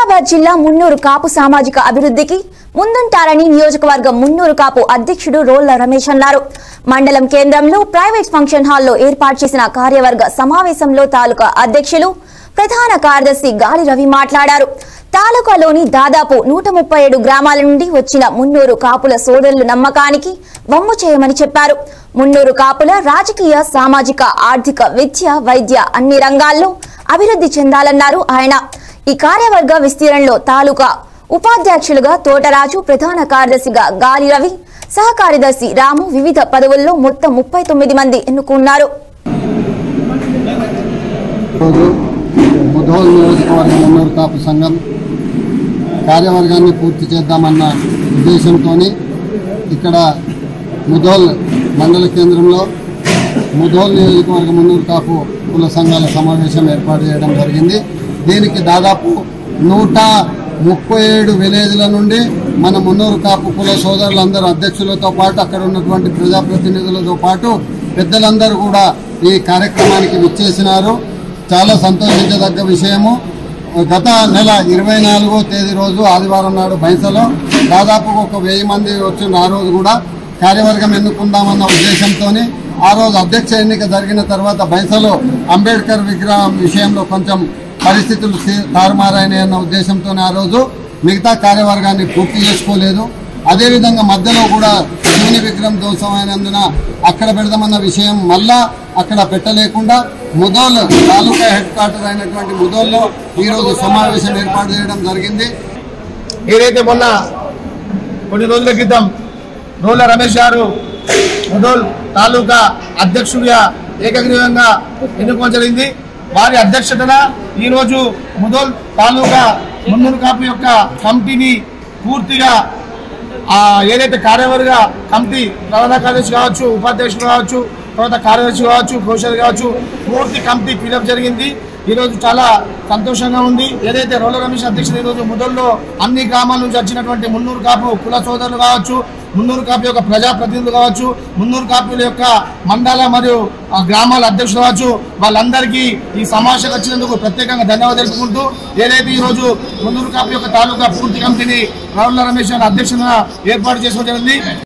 వికారాబాద్ జిల్లా మున్నూరు కాపు సామాజిక అభివృద్ధికి ముందుంటారని నియోజకవర్గం మున్నూరు కాపు అధ్యక్షుడు రోళ్ల రమేష్ అన్నారు మండలం కేంద్రంలో ప్రైవేట్ ఫంక్షన్ హాల్లో ఏర్పాటు చేసిన కార్యవర్గ సమావేశంలో తాలూకా అధ్యక్షులు ప్రధాన కార్యదర్శి గాలి రవి మాట్లాడారు తాలూకాలోని దాదాపు నూట ముప్పై ఏడు గ్రామాల నుండి వచ్చిన మున్నూరు కాపుల సోదరుల నమ్మకానికి వమ్ము చేయమని చెప్పారు మున్నూరు కాపుల రాజకీయ సామాజిక ఆర్థిక విద్య వైద్య అన్ని రంగాల్లో అభివృద్ధి చెందాలన్నారు ఆయన ఈ కార్యవర్గ విస్తీర్ణంలో తాలూకా ఉపాధ్యక్షులుగా తోటరాజు ప్రధాన కార్యదర్శిగా గాలి రవి సహకార్యదర్శి రాము వివిధ పదవుల్లో మొత్తం ముప్పై తొమ్మిది మంది ఎన్నుకున్నారు రోజు ముధోల్ నియోజకవర్గం మున్నూరు కాపు సంఘం కార్యవర్గాన్ని పూర్తి చేద్దామన్న ఉద్దేశంతో ఇక్కడ ముధోల్ మండల కేంద్రంలో ముధోల్ నియోజకవర్గం మున్నూరు కాపు కుల సంఘాల సమావేశం ఏర్పాటు చేయడం జరిగింది దీనికి దాదాపు నూట ముప్పై ఏడు విలేజ్ల నుండి మన మున్నూరు కాపు కుల సోదరులందరూ అధ్యక్షులతో పాటు అక్కడ ఉన్నటువంటి ప్రజాప్రతినిధులతో పాటు పెద్దలందరూ కూడా ఈ కార్యక్రమానికి విచ్చేసినారు చాలా సంతోషించదగ్గ విషయము గత నెల ఇరవై నాలుగో తేదీ రోజు ఆదివారం నాడు బైంసలో దాదాపు ఒక వెయ్యి మంది వచ్చిన ఆ రోజు కూడా కార్యవర్గం ఎన్నుకుందామన్న ఉద్దేశంతో ఆ రోజు అధ్యక్ష ఎన్నిక జరిగిన తర్వాత బైంసలో అంబేద్కర్ విగ్రహం విషయంలో కొంచెం పరిస్థితులు తి- తారుమారైనాయన్న ఉద్దేశంతో ఆ రోజు మిగతా కార్యవర్గాన్ని పూర్తి చేసుకోలేదు అదేవిధంగా మధ్యలో కూడా శివుని విగ్రహం ధ్వంసమైనందున అక్కడ పెడదామన్న విషయం మళ్ళా అక్కడ పెట్టలేకుండా ముదోల్ తాలూకా హెడ్ క్వార్టర్ అయినటువంటి ముదోల్లో ఈరోజు సమావేశం ఏర్పాటు చేయడం జరిగింది ఏదైతే మొన్న కొన్ని రోజుల క్రితం రోల రమేష్ గారు ముదోల్ తాలూకా అధ్యక్షుడిగా ఏకగ్రీవంగా ఎన్నుకోవడం జరిగింది వారి అధ్యక్షతన ఈరోజు ముదోల్ తాలూకా మున్నూరు కాపు యొక్క కమిటీని పూర్తిగా ఆ ఏదైతే కార్యవర్గ కమిటీ ప్రధాన కార్యదర్శి కావచ్చు ఉపాధ్యక్షులు కావచ్చు తర్వాత కార్యదర్శి కావచ్చు కౌశల్ కావచ్చు పూర్తి కమిటీ ఫిలప్ జరిగింది ఈ రోజు చాలా సంతోషంగా ఉంది ఏదైతే రోల రమేష్ అధ్యక్షుడు ఈ రోజు ముదల్లో అన్ని గ్రామాల నుంచి వచ్చినటువంటి మున్నూరు కాపు కుల సోదరులు కావచ్చు మున్నూరు కాపు యొక్క ప్రజాప్రతినిధులు కావచ్చు మున్నూరు కాపుల యొక్క మండల మరియు ఆ, గ్రామాల అధ్యక్షులు కావచ్చు వాళ్ళందరికీ ఈ సమావేశం వచ్చినందుకు ప్రత్యేకంగా ధన్యవాదాలు తెలుపుకుంటూ ఏదైతే ఈ రోజు మున్నూరు కాపు యొక్క తాలూకా పూర్తి కమిటీని రావుల రమేష్ గారి అధ్యక్షులుగా ఏర్పాటు చేసుకోవడం జరిగింది